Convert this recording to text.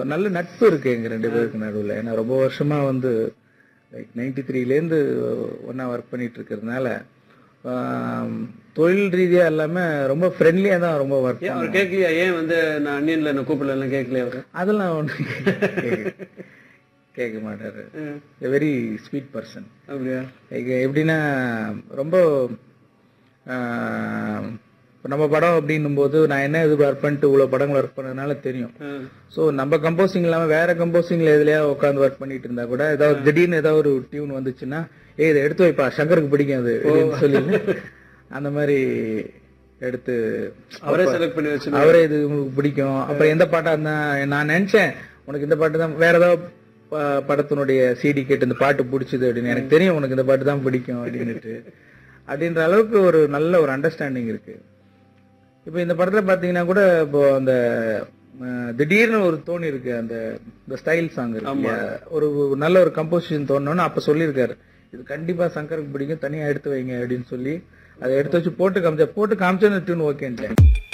நல்ல நட்பு இருக்கு எங்க ரெண்டு பேருக்கு நடுவுல ஏன்னா ரொம்ப வருஷமா வந்து லைக் நைன்டி த்ரீலேருந்து ஒன்றா ஒர்க் பண்ணிட்டு இருக்கிறதுனால ஆம், தொழில் ரீதியா எல்லாமே ரொம்ப ஃப்ரெண்ட்லியா தான் ரொம்ப ஒர்க் ஏன் அவர் கேட்கலையா ஏன் வந்து நான் அன்னியன்ல என்ன கூப்பிடல கேட்கலையா அவர் அதெல்லாம் ஒன்று கேட்க மாட்டாரு வெரி ஸ்வீட் பர்சன் அப்படியா எப்படின்னா ரொம்ப ஆஹ், இப்ப நம்ம படம் அப்படின்னும் போது நான் என்ன எதிர்பார்ப்பேன்ட்டு இவ்வளோ படங்கள் ஒர்க் பண்ணதுனால தெரியும் ம். ஸோ நம்ம கம்போசிங் இல்லாமல் வேற கம்போசிங்ல எதுலயா உட்காந்து ஒர்க் பண்ணிட்டு இருந்தா கூட ஏதாவது திடீர்னு ஏதாவது ஒரு டியூன் வந்துச்சுன்னா ஏ இதை எடுத்து வைப்பா சங்கருக்கு பிடிக்கும் அது அப்படின்னு சொல்லி அந்த மாதிரி எடுத்து அவரே செலக்ட் பண்ணி வச்சு அவரே இது உங்களுக்கு பிடிக்கும் அப்புறம் எந்த பாட்டா இருந்தா நான் நினைச்சேன் உனக்கு இந்த பாட்டு தான் வேற ஏதாவது ப- படத்தினுடைய சிடி கேட்டு இந்த பாட்டு பிடிச்சது அப்படின்னு எனக்கு தெரியும் உனக்கு இந்த பாட்டு தான் பிடிக்கும் அப்படின்னுட்டு அப்படின்ற அளவுக்கு ஒரு நல்ல ஒரு அண்டர்ஸ்டாண்டிங் இருக்கு இப்போ இந்த படத்துல பாத்தீங்கன்னா கூட இப்போ அந்த அஹ், திடீர்னு ஒரு தோணி இருக்கு அந்த இந்த ஸ்டைல் சாங் இருக்கு இல்லையா? ஒரு ஒரு நல்ல ஒரு கம்போசிஷன் தோணுன்னு அப்ப சொல்லியிருக்காரு இது கண்டிப்பா சங்கருக்கு பிடிக்கும் தனியா எடுத்து வைங்க அப்படின்னு சொல்லி அதை எடுத்து வச்சு போட்டு காமிச்சா போட்டு காமிச்சா டியூன் ஓகேன்ட்டேன்